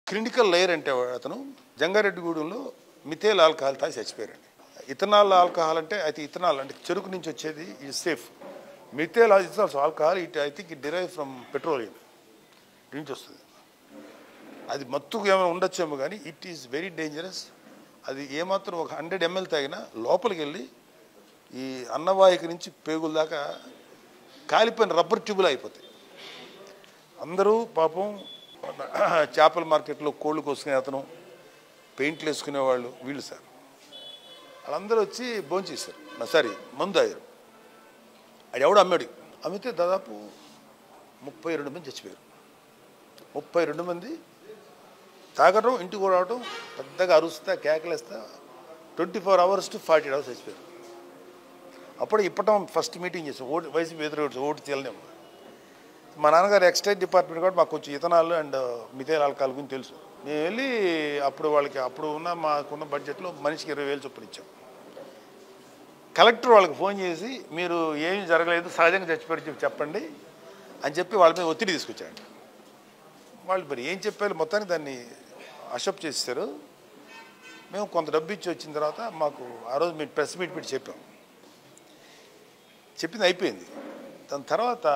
clinical layer అంటే అతను జంగారెడ్డిగూడెంలో methyl alcohol తాగి చచ్చిపోయారండి ఇథనాల్ ఆల్కహాల్ అంటే అయితే ఇథనాల్ అంటే చెరుకు నుంచి వచ్చేది ఇది సేఫ్ methyl ethanols alcohol it I think it derive from petroleum నుంచి వస్తుంది అది మత్తుకు ఏమైనా ఉండొచ్చేమో కానీ ఇట్ ఈస్ వెరీ డేంజరస్ అది ఏమాత్రం ఒక హండ్రెడ్ ఎంఎల్ తాగినా లోపలికి వెళ్ళి ఈ అన్నవాహిక నుంచి పేగుల దాకా కాలిపోయిన రబ్బర్ ట్యూబులు అయిపోతాయి అందరూ పాపం చేపల మార్కెట్లో కోళ్ళు కోసుకునే అతను పెయింట్లు వేసుకునే వాళ్ళు వీళ్ళు సార్ వాళ్ళందరూ వచ్చి భోంచేశారు నా సారీ మందు తాగారు అది ఎవడు అమ్మాడు అమ్మితే దాదాపు ముప్పై రెండు మంది చచ్చిపోయారు ముప్పై రెండు మంది తాగడం ఇంటికి కూడా రావడం పెద్దగా అరుస్తా కేకలేస్తా twenty four hours to forty hours చచ్చిపోయారు అప్పుడు ఇప్పటం ఫస్ట్ మీటింగ్ చేసాం ఓటు వైసీపీ ఎదురు ఓటు తీయలేము మా నాన్నగారు ఎక్స్టైజ్ డిపార్ట్మెంట్ కూడా మాకు కొంచెం ఇథనాల్ అండ్ మిథైల్ ఆల్కహాల్ గురించి తెలుసు మేము వెళ్ళి అప్పుడు వాళ్ళకి అప్పుడు ఉన్న మాకున్న బడ్జెట్లో మనిషికి ఇరవై వేలు చొప్పున ఇచ్చాం కలెక్టర్ వాళ్ళకి ఫోన్ చేసి మీరు ఏమీ జరగలేదు సహజంగా చచ్చిపోయారు చెప్పి చెప్పండి అని చెప్పి వాళ్ళ మీద ఒత్తిడి తీసుకొచ్చాడు వాళ్ళు మరి ఏం చెప్పారు మొత్తానికి దాన్ని అషప్ చేసేసారు మేము కొంత డబ్బు ఇచ్చి వచ్చిన తర్వాత మాకు ఆ రోజు మేము ప్రెస్ మీట్ పెట్టి చెప్పాం చెప్పింది అయిపోయింది దాని తర్వాత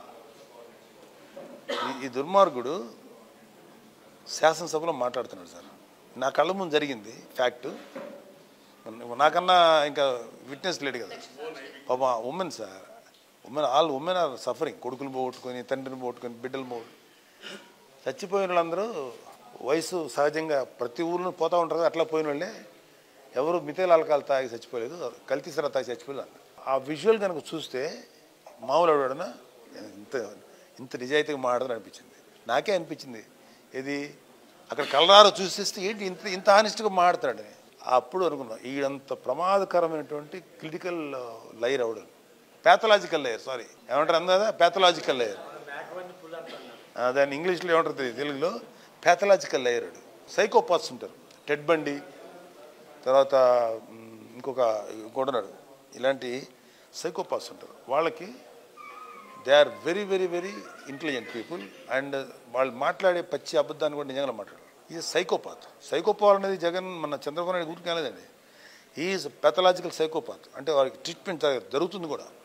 ఈ- ఈ దుర్మార్గుడు శాసనసభలో మాట్లాడుతున్నాడు సార్ నా కళ్ళ ముందు జరిగింది ఫ్యాక్ట్ నాకన్నా ఇంకా విట్నెస్ లేడు కదా పాప women sir women all women are suffering కొడుకులు పోగొట్టుకొని తండ్రిని పోగొట్టుకొని బిడ్డలు పోగొట్టు చచ్చిపోయిన వాళ్ళందరూ వయసు సహజంగా ప్రతి ఊరిలో పోతూ ఉంటారు కదా, అట్లా పోయిన వాళ్ళే ఎవరు మిథైల్ ఆల్కహాల్ తాగి చచ్చిపోలేదు కల్తీ సరా తాగి చచ్చిపోలేదు ఆ విజువల్ కనుక చూస్తే మామూలు ఎవడన్నా ఇంత ఇంత నిజాయితీగా మాట్లాడదని అనిపించింది నాకే అనిపించింది ఇది అక్కడ కలరారు చూసేస్తే ఏంటి ఇంత ఇంత ఆనెస్ట్గా మాట్లాడతాడని అప్పుడు అనుకున్నాం ఈడంత ప్రమాదకరమైనటువంటి క్రిటికల్ లైర్ అవడం ప్యాథలాజికల్ లేయర్ సారీ ఏమంటారు అందదా ప్యాథలాజికల్ లేయర్ ఆ, దాన్ని ఇంగ్లీష్లో ఏమంటారు తెలియదు తెలుగులో ప్యాథలాజికల్ లేయర్ సైకోపాత్స్ ఉంటారు టెడ్ బండి తర్వాత మ్, ఇంకొక ఇంకోటి ఉన్నాడు ఇలాంటి సైకోపాత్స్ ఉంటారు వాళ్ళకి they are very very very intelligent people and వాళ్ళు మాట్లాడే పచ్చి అబద్ధాన్ని కూడా నిజంగా మాట్లాడారు ఇది సైకోపాత్ సైకోపాత్ అనేది జగన్ మన చంద్రబాబు నాయుడు గురించి కాలేదండి ఈజ్ పెథలాజికల్ సైకోపాత్ అంటే వారికి ట్రీట్మెంట్ జరుగుతుంది కూడా